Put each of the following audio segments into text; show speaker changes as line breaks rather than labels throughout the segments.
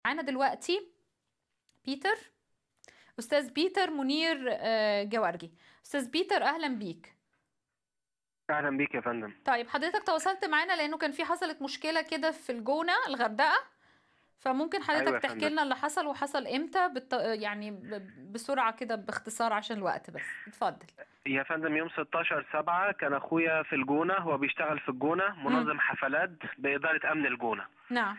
معانا دلوقتي بيتر استاذ بيتر منير آه، جوارجي استاذ بيتر اهلا بيك
اهلا بيك يا فندم
طيب حضرتك تواصلت معانا لانه كان في حصلت مشكله كده في الجونه الغردقه فممكن حضرتك
أيوة يا
تحكي
فندم.
لنا اللي حصل وحصل امتى بالط... يعني ب- بسرعه كده باختصار عشان الوقت بس اتفضل
يا فندم يوم 16 7 كان اخويا في الجونه هو بيشتغل في الجونه منظم حفلات باداره امن الجونه
نعم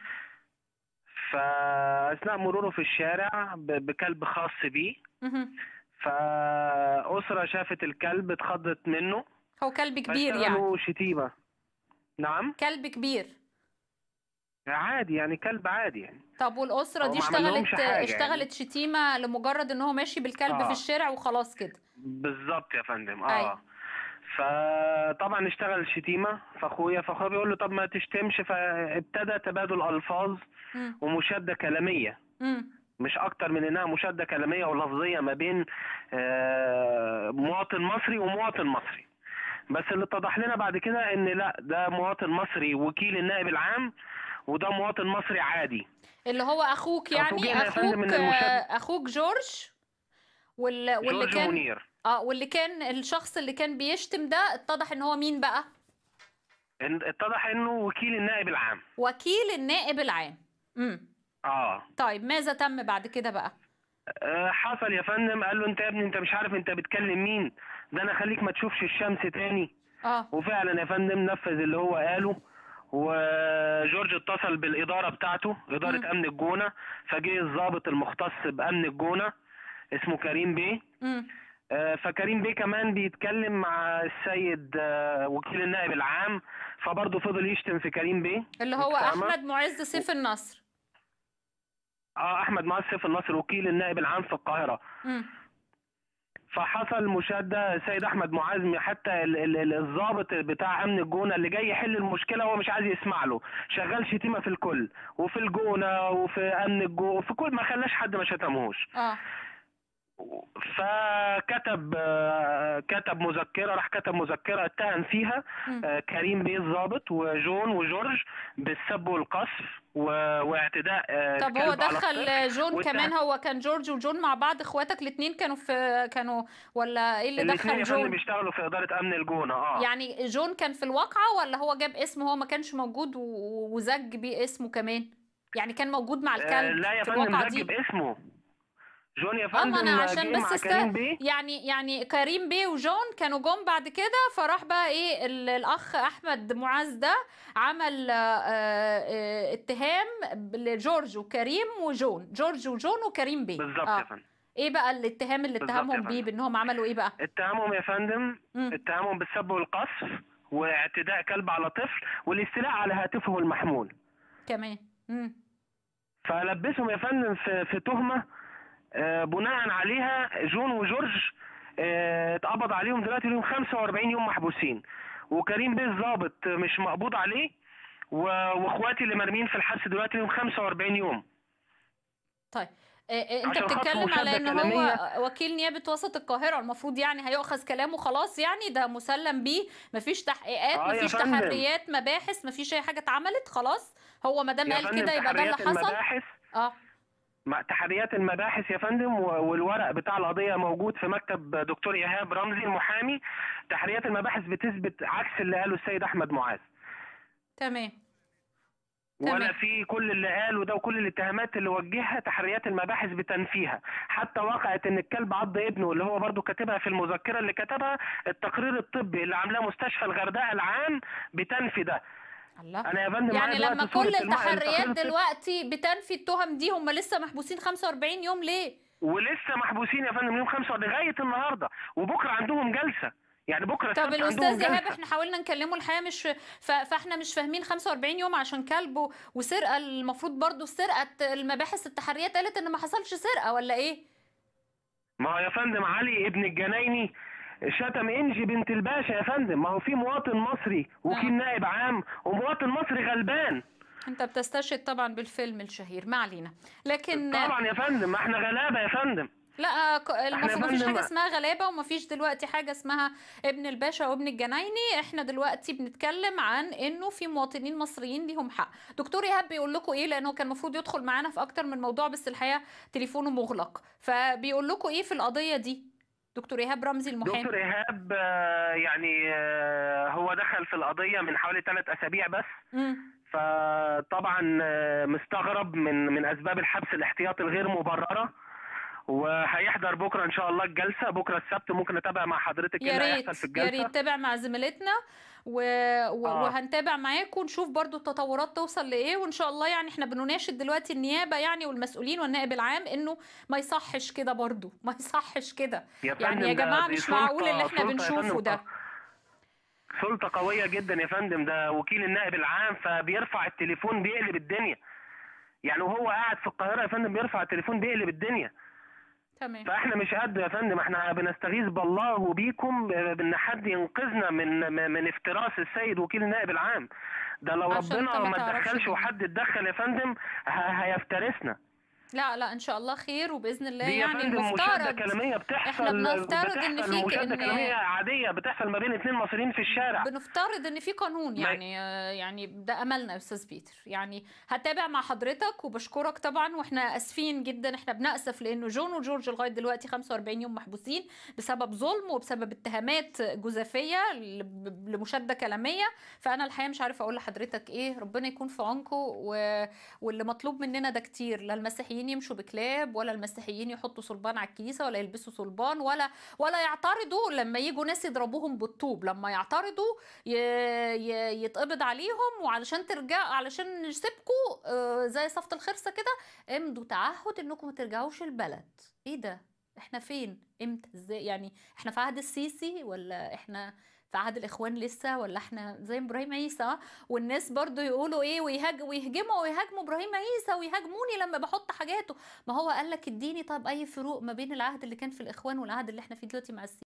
فاثناء مروره في الشارع ب- بكلب خاص بيه
مهم.
فاسره شافت الكلب اتخضت منه
هو كلب كبير يعني
فاشتغلوا شتيمه نعم
كلب كبير
عادي يعني كلب عادي يعني
طب والاسره
هو
دي
ما عملهمش
اشتغلت
حاجة
اشتغلت شتيمه لمجرد ان هو ماشي بالكلب في
آه.
الشارع وخلاص كده
بالظبط يا فندم
أيوة.
اه فطبعا اشتغل شتيمه فاخويا فاخويا بيقول له طب ما تشتمش فابتدى تبادل الفاظ
مم.
ومشاده كلاميه
مم.
مش اكتر من انها مشاده كلاميه ولفظيه ما بين آه، مواطن مصري ومواطن مصري بس اللي اتضح لنا بعد كده ان لا ده مواطن مصري وكيل النائب العام وده مواطن مصري عادي
اللي هو اخوك يعني
فوجئنا يا
اخوك
فندم إن المشاهد-
آه، اخوك جورج وال... واللي
جورج
كان
منير
اه واللي كان الشخص اللي كان بيشتم ده اتضح ان هو مين بقى
إن- اتضح انه وكيل النائب العام
وكيل النائب العام امم
اه
طيب ماذا تم بعد كده بقى
آه، حصل يا فندم قال له انت يا ابني انت مش عارف انت بتكلم مين ده انا خليك ما تشوفش الشمس تاني
اه
وفعلا يا فندم نفذ اللي هو قاله وجورج اتصل بالإدارة بتاعته إدارة
مم.
أمن الجونة فجه الضابط المختص بأمن الجونة اسمه كريم بيه
امم
آه، فكريم بيه كمان بيتكلم مع السيد آه، وكيل النائب العام فبرضه فضل يشتم في كريم بيه
اللي هو
أنت فاهمة؟
احمد معز سيف النصر
اه احمد مؤسف النصر وكيل النائب العام في القاهره
امم
فحصل مشاده السيد احمد معاذ حتى ال- ال- ال- الضابط بتاع امن الجونه اللي جاي يحل المشكله هو مش عايز يسمع له شغال شتيمه في الكل وفي الجونه وفي امن الجونه في كل ما خلاش حد ما شتمهوش
اه
فكتب آه، كتب مذكره راح كتب مذكره اتهم فيها
مم.
آه، كريم بيه الضابط وجون وجورج بالسب والقذف و- واعتداء آه،
طب هو
الكلب على الطفل.
دخل جون
والتهم-
كمان هو كان جورج وجون مع بعض اخواتك الاثنين كانوا في كانوا ولا ايه اللي
الاثنين
دخل
يا فندم
جون
بيشتغلوا في اداره امن الجونه اه
يعني جون كان في الواقعة ولا هو جاب اسمه هو ما كانش موجود و- وزج بيه اسمه كمان يعني كان موجود مع
آه،
الكلب
لا يا
في
فندم
الواقعة
زج
دي
باسمه جون يا
اه
فندم
ما انا عشان
جه
بس
مع
است...
كريم بيه
يعني يعني كريم بيه وجون كانوا جم بعد كده فراح بقى ايه ال- الاخ احمد معاذ ده عمل آه، آه، اتهام لجورج وكريم وجون جورج وجون وكريم بيه
بالظبط
آه.
يا فندم
ايه بقى الاتهام اللي
بالظبط يا
اتهمهم بيه
فندم.
بانهم عملوا ايه بقى
اتهامهم يا فندم
مم.
اتهامهم بالسب والقذف واعتداء كلب على طفل والاستيلاء على هاتفه المحمول
كمان مم.
فلبسهم يا فندم في, في تهمه آه، بناء عليها جون وجورج آه، اتقبض عليهم دلوقتي لهم 45 يوم محبوسين وكريم بيه الضابط مش مقبوض عليه و- واخواتي اللي مرميين في الحبس دلوقتي لهم 45 يوم
طيب إيه إيه انت
عشان خاطر
بتتكلم على
مشادة
ان هو
كلامية.
وكيل نيابه وسط القاهره المفروض يعني هيؤخذ كلامه خلاص يعني ده مسلم بيه مفيش تحقيقات
آه يا
مفيش
فندم.
تحريات مباحث مفيش اي حاجه اتعملت خلاص هو ما دام
يا
قال
فندم
كده يبقى ده اللي
تحريات
حصل
المباحث
اه
مع تحريات المباحث يا فندم و- والورق بتاع القضية موجود في مكتب دكتور إيهاب رمزي المحامي تحريات المباحث بتثبت عكس اللي قاله السيد أحمد معاذ
تمام تمام.
ولا في كل اللي قاله ده وكل الاتهامات اللي وجهها تحريات المباحث بتنفيها حتى وقعت ان الكلب عض ابنه اللي هو برضو كاتبها في المذكره اللي كتبها التقرير الطبي اللي عاملاه مستشفى الغردقه العام بتنفي ده
الله
انا يا فندم
يعني
معايا
لما
دلوقتي صورة
كل
الم- التقرير
التحريات
الطبي.
دلوقتي بتنفي التهم دي هم لسه محبوسين 45 يوم ليه
ولسه محبوسين يا فندم يوم 5 لغايه النهارده وبكره عندهم جلسه يعني بكره
طب
السبت
الاستاذ
عندهم
ايهاب
جلسة.
احنا حاولنا نكلمه الحقيقه مش ف... فاحنا مش فاهمين 45 يوم عشان كلبه وسرقه المفروض برضو سرقه المباحث التحريات قالت ان ما حصلش سرقه ولا ايه
ما هو يا فندم علي ابن الجنايني شتم انجي بنت الباشا يا فندم ما هو في مواطن مصري وكيل
آه.
نائب عام ومواطن مصري غلبان
انت بتستشهد طبعا بالفيلم الشهير ما علينا لكن
طبعا يا فندم ما احنا غلابه يا فندم
لا ك- المفروض مفيش
فندم-
حاجه اسمها غلابه ومفيش دلوقتي حاجه اسمها ابن الباشا وابن الجنايني احنا دلوقتي بنتكلم عن انه في مواطنين مصريين ليهم حق دكتور ايهاب بيقول لكم ايه لانه كان المفروض يدخل معانا في اكتر من موضوع بس الحقيقه تليفونه مغلق فبيقول لكم ايه في القضيه دي دكتور ايهاب رمزي المحامي
دكتور ايهاب آه، يعني آه، هو دخل في القضيه من حوالي ثلاث اسابيع بس
مم.
فطبعا آه، مستغرب من من اسباب الحبس الاحتياطي الغير مبرره وهيحضر بكره ان شاء الله الجلسه بكره السبت ممكن نتابع مع حضرتك ايه
يا
اللي
ريت
هيحصل في
يا
الجلسه
ريت تابع مع زميلتنا و... و...
آه.
وهنتابع معاكم ونشوف برضو التطورات توصل لايه وان شاء الله يعني احنا بنناشد دلوقتي النيابه يعني والمسؤولين والنائب العام انه ما يصحش كده برضو ما يصحش كده يعني
فندم
يا
ده-
جماعه
دي
مش
سلطة-
معقول اللي احنا
سلطة يا
بنشوفه
فندم
ده
سلطة قوية جدا يا فندم ده وكيل النائب العام فبيرفع التليفون بيقلب الدنيا يعني وهو قاعد في القاهرة يا فندم بيرفع التليفون بيقلب الدنيا
تمام
فاحنا مش قد يا فندم احنا بنستغيث بالله وبيكم بان حد ينقذنا من من من افتراس السيد وكيل النائب العام ده لو
عشان
ربنا
انت ما
ما
تعرفش
اتدخلش
مين.
وحد اتدخل يا فندم ه- هيفترسنا
لا لا ان شاء الله خير وباذن الله
دي يا
يعني
فندم مشاهدة
المفترض
كلامية بتحصل
احنا بنفترض ان
بتحصل
في
مشاهدة
إن-
كلامية عادية بتحصل ما بين اتنين مصريين في الشارع
بنفترض ان في قانون
ما-
يعني آه، يعني ده املنا يا استاذ بيتر يعني هتابع مع حضرتك وبشكرك طبعا واحنا اسفين جدا احنا بنأسف لانه جون وجورج لغايه دلوقتي 45 يوم محبوسين بسبب ظلم وبسبب اتهامات جزافيه ل- لمشاده كلاميه فانا الحقيقه مش عارفه اقول لحضرتك ايه ربنا يكون في عونكم و... واللي مطلوب مننا ده كتير لا المسيحيين يمشوا بكلاب ولا المسيحيين يحطوا صلبان على الكنيسه ولا يلبسوا صلبان ولا ولا يعترضوا لما يجوا ناس يضربوهم بالطوب لما يعترضوا ي... ي... يتقبض عليهم وعلشان ترجع علشان نسيبكم آه، زي صفة الخرسة كده امضوا تعهد انكم ما ترجعوش البلد ايه ده احنا فين امتى ازاي يعني احنا في عهد السيسي ولا احنا في عهد الاخوان لسه ولا احنا زي ابراهيم عيسى والناس برضو يقولوا ايه ويهاج ويهجموا ويهاجموا ابراهيم عيسى ويهاجموني لما بحط حاجاته ما هو قال لك اديني طب اي فروق ما بين العهد اللي كان في الاخوان والعهد اللي احنا فيه دلوقتي مع السيسي